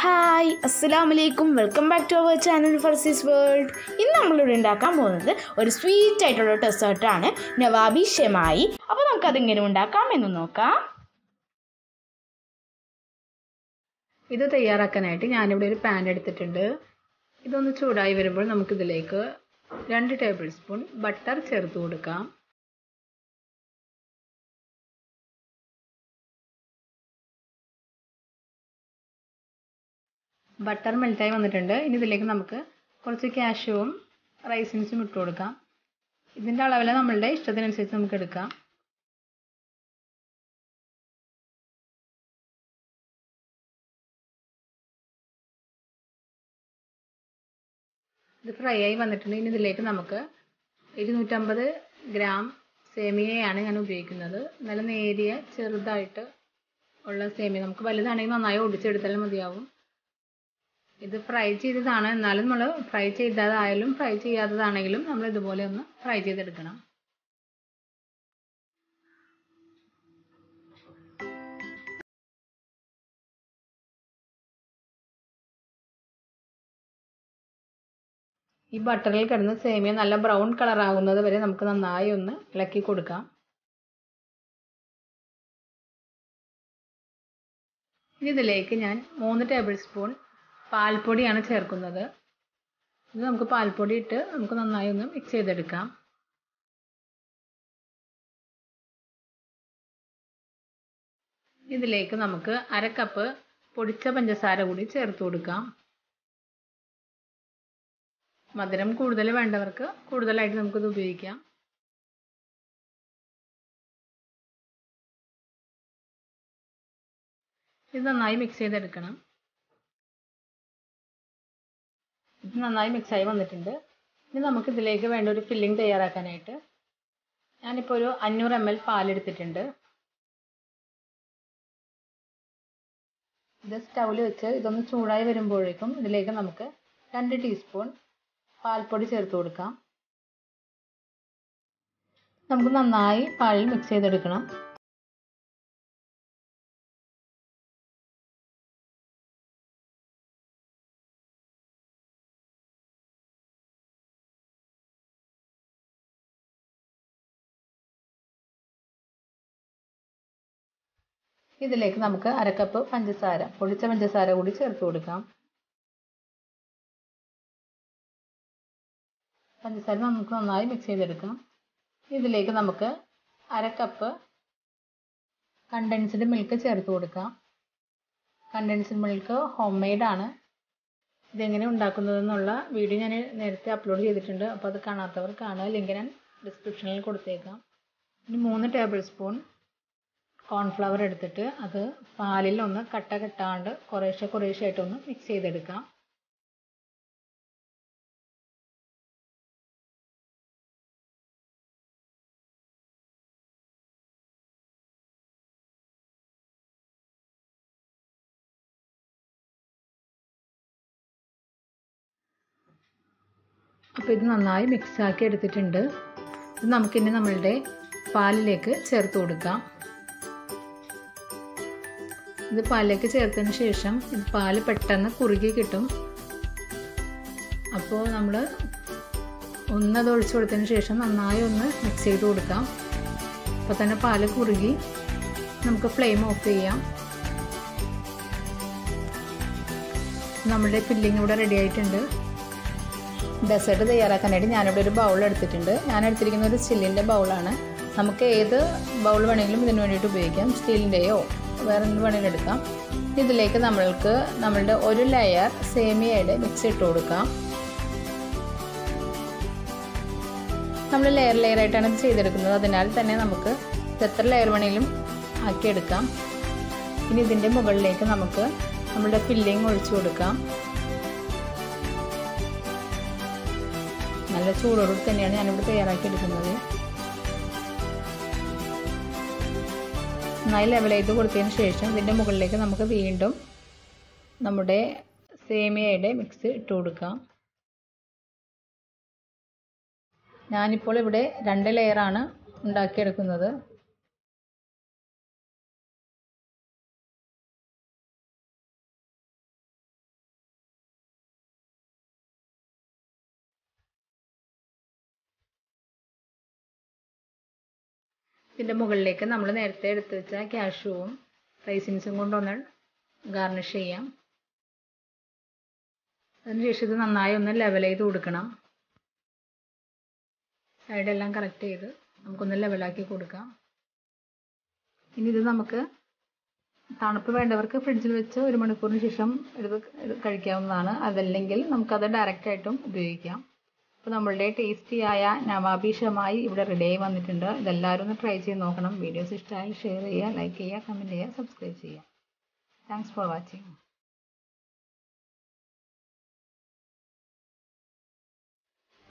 hi അസ്സലാം വലൈക്കും welcome back to our channel Farsees world ഇന്ന് നമ്മളിവിടെ ഉണ്ടാക്കാൻ പോകുന്നത് ഒരു സ്വീറ്റ് ആയിട്ടുള്ള ഡെസേർട്ടാണ് നവാബി ഷെമായി അപ്പോൾ നമുക്കതെങ്ങനെ ഉണ്ടാക്കാം എന്ന് നോക്കാം ഇത് തയ്യാറാക്കാനായിട്ട് ഞാനിവിടെ ഒരു പാൻ എടുത്തിട്ടുണ്ട് ഇതൊന്ന് ചൂടായി വരുമ്പോൾ നമുക്കിതിലേക്ക് രണ്ട് ടേബിൾ സ്പൂൺ ബട്ടർ ചേർത്ത് കൊടുക്കാം ബട്ടർ മെൽറ്റായി വന്നിട്ടുണ്ട് ഇനി ഇതിലേക്ക് നമുക്ക് കുറച്ച് കാഷ്യൂവും റൈസിൻസും ഇട്ട് കൊടുക്കാം ഇതിൻ്റെ അളവിൽ നമ്മളുടെ ഇഷ്ടത്തിനനുസരിച്ച് നമുക്ക് എടുക്കാം ഇത് ഫ്രൈ ആയി വന്നിട്ടുണ്ട് ഇനി ഇതിലേക്ക് നമുക്ക് ഇരുന്നൂറ്റമ്പത് ഗ്രാം സേമിയയാണ് ഞാൻ ഉപയോഗിക്കുന്നത് നല്ല നേരിയ ചെറുതായിട്ട് ഉള്ള സേമിയ നമുക്ക് വലുതാണെങ്കിൽ നന്നായി ഒടിച്ചെടുത്താലും മതിയാവും ഇത് ഫ്രൈ ചെയ്തതാണ് എന്നാലും നമ്മൾ ഫ്രൈ ചെയ്തതായാലും ഫ്രൈ ചെയ്യാത്തതാണെങ്കിലും നമ്മൾ ഇതുപോലെ ഒന്ന് ഫ്രൈ ചെയ്തെടുക്കണം ഈ ബട്ടറിൽ കിടന്ന് സേമിയ നല്ല ബ്രൗൺ കളർ ആകുന്നത് വരെ നമുക്ക് നന്നായി ഒന്ന് ഇളക്കി കൊടുക്കാം ഇനി ഇതിലേക്ക് ഞാൻ മൂന്ന് ടേബിൾ സ്പൂൺ പാൽപ്പൊടിയാണ് ചേർക്കുന്നത് ഇത് നമുക്ക് പാൽപ്പൊടി ഇട്ട് നമുക്ക് നന്നായി ഒന്ന് മിക്സ് ചെയ്തെടുക്കാം ഇതിലേക്ക് നമുക്ക് അര കപ്പ് പൊടിച്ച പഞ്ചസാര കൂടി ചേർത്ത് കൊടുക്കാം മധുരം കൂടുതൽ വേണ്ടവർക്ക് കൂടുതലായിട്ട് നമുക്കിത് ഉപയോഗിക്കാം ഇത് നന്നായി മിക്സ് ചെയ്തെടുക്കണം ഇത് നന്നായി മിക്സായി വന്നിട്ടുണ്ട് ഇനി നമുക്ക് ഇതിലേക്ക് വേണ്ട ഒരു ഫില്ലിംഗ് തയ്യാറാക്കാനായിട്ട് ഞാനിപ്പോൾ ഒരു അഞ്ഞൂറ് എം എൽ പാലെടുത്തിട്ടുണ്ട് ഇത് സ്റ്റൗവിൽ വെച്ച് ഇതൊന്ന് ചൂടായി വരുമ്പോഴേക്കും ഇതിലേക്ക് നമുക്ക് രണ്ട് ടീസ്പൂൺ പാൽപ്പൊടി ചേർത്ത് കൊടുക്കാം നമുക്ക് നന്നായി പാലിൽ മിക്സ് ചെയ്തെടുക്കണം ഇതിലേക്ക് നമുക്ക് അരക്കപ്പ് പഞ്ചസാര പൊടിച്ച പഞ്ചസാര കൂടി ചേർത്ത് കൊടുക്കാം പഞ്ചസാര നമുക്ക് നന്നായി മിക്സ് ചെയ്തെടുക്കാം ഇതിലേക്ക് നമുക്ക് അര കപ്പ് കണ്ടൻസ്ഡ് മിൽക്ക് ചേർത്ത് കൊടുക്കാം കണ്ടൻസ്ഡ് മിൽക്ക് ഹോം മെയ്ഡാണ് ഇതെങ്ങനെ ഉണ്ടാക്കുന്നതെന്നുള്ള വീഡിയോ ഞാൻ നേരത്തെ അപ്ലോഡ് ചെയ്തിട്ടുണ്ട് അപ്പോൾ അത് കാണാത്തവർ കാണുക ലിങ്ക് ഞാൻ ഡിസ്ക്രിപ്ഷനിൽ കൊടുത്തേക്കാം ഇനി മൂന്ന് ടേബിൾ സ്പൂൺ കോൺഫ്ലവർ എടുത്തിട്ട് അത് പാലിൽ ഒന്ന് കട്ട കെട്ടാണ്ട് കുറേശ്ശെ കുറേശ്ശെ ആയിട്ടൊന്ന് മിക്സ് ചെയ്തെടുക്കാം അപ്പോൾ ഇത് നന്നായി മിക്സാക്കി എടുത്തിട്ടുണ്ട് ഇത് നമുക്കിനി നമ്മളുടെ പാലിലേക്ക് ചേർത്ത് കൊടുക്കാം ഇത് പാലിലേക്ക് ചേർത്തതിന് ശേഷം ഇത് പാല് പെട്ടെന്ന് കുറുകി കിട്ടും അപ്പോൾ നമ്മൾ ഒന്നത് ഒഴിച്ചു കൊടുത്തതിന് ശേഷം നന്നായി ഒന്ന് മിക്സ് ചെയ്ത് കൊടുക്കാം അപ്പോൾ തന്നെ പാല് കുറുകി നമുക്ക് ഫ്ലെയിം ഓഫ് ചെയ്യാം നമ്മുടെ ഫില്ലിംഗ് ഇവിടെ റെഡി ആയിട്ടുണ്ട് ഡെസേർട്ട് തയ്യാറാക്കാനായിട്ട് ഞാനിവിടെ ഒരു ബൗൾ എടുത്തിട്ടുണ്ട് ഞാൻ എടുത്തിരിക്കുന്ന ഒരു സ്റ്റീലിൻ്റെ ബൗളാണ് നമുക്ക് ഏത് ബൗൾ വേണമെങ്കിലും ഇതിന് വേണ്ടിയിട്ട് ഉപയോഗിക്കാം സ്റ്റീലിൻ്റെയോ വേറെ എന്ത് വേണമെങ്കിലും എടുക്കാം ഇതിലേക്ക് നമ്മൾക്ക് നമ്മളുടെ ഒരു ലെയർ സേമിയയുടെ മിക്സ് ഇട്ട് കൊടുക്കാം നമ്മൾ ലെയർ ലെയർ ആയിട്ടാണ് ഇത് ചെയ്തെടുക്കുന്നത് അതിനാൽ തന്നെ നമുക്ക് എത്ര ലെയർ വേണമെങ്കിലും ആക്കിയെടുക്കാം ഇനി ഇതിൻ്റെ മുകളിലേക്ക് നമുക്ക് നമ്മളുടെ ഫില്ലിങ് ഒഴിച്ചു കൊടുക്കാം നല്ല ചൂടോടുകൂടി തന്നെയാണ് ഞാനിവിടെ തയ്യാറാക്കി എടുക്കുന്നത് നന്നായി ലെവൽ ചെയ്ത് കൊടുത്തതിന് ശേഷം ഇതിൻ്റെ മുകളിലേക്ക് നമുക്ക് വീണ്ടും നമ്മുടെ സേമിയയുടെ മിക്സ് ഇട്ട് കൊടുക്കാം ഞാനിപ്പോൾ ഇവിടെ രണ്ട് ലെയറാണ് ഉണ്ടാക്കിയെടുക്കുന്നത് ഇതിൻ്റെ മുകളിലേക്ക് നമ്മൾ നേരത്തെ എടുത്ത് വെച്ച കാഷ്യൂവും റൈസിൻസും കൊണ്ടൊന്ന് ഗാർണിഷ് ചെയ്യാം അതിനുശേഷം ഇത് നന്നായി ഒന്ന് ലെവൽ ചെയ്ത് കൊടുക്കണം സൈഡെല്ലാം കറക്റ്റ് ചെയ്ത് നമുക്കൊന്ന് ലെവലാക്കി കൊടുക്കാം ഇനി ഇത് നമുക്ക് തണുപ്പ് വേണ്ടവർക്ക് ഫ്രിഡ്ജിൽ വെച്ച് ഒരു മണിക്കൂറിന് ശേഷം എടുത്ത് കഴിക്കാവുന്നതാണ് അതല്ലെങ്കിൽ നമുക്കത് ഡയറക്റ്റ് ആയിട്ടും ഉപയോഗിക്കാം അപ്പോൾ നമ്മളുടെ ടേസ്റ്റിയായ നവാബി ഷമായി ഇവിടെ റെഡി ആയി വന്നിട്ടുണ്ട് ഇതെല്ലാവരും ഒന്ന് ട്രൈ ചെയ്ത് നോക്കണം വീഡിയോസ് ഇഷ്ടമായി ഷെയർ ചെയ്യുക ലൈക്ക് ചെയ്യുക കമൻറ്റ് ചെയ്യുക സബ്സ്ക്രൈബ് ചെയ്യുക താങ്ക്സ് ഫോർ വാച്ചിങ്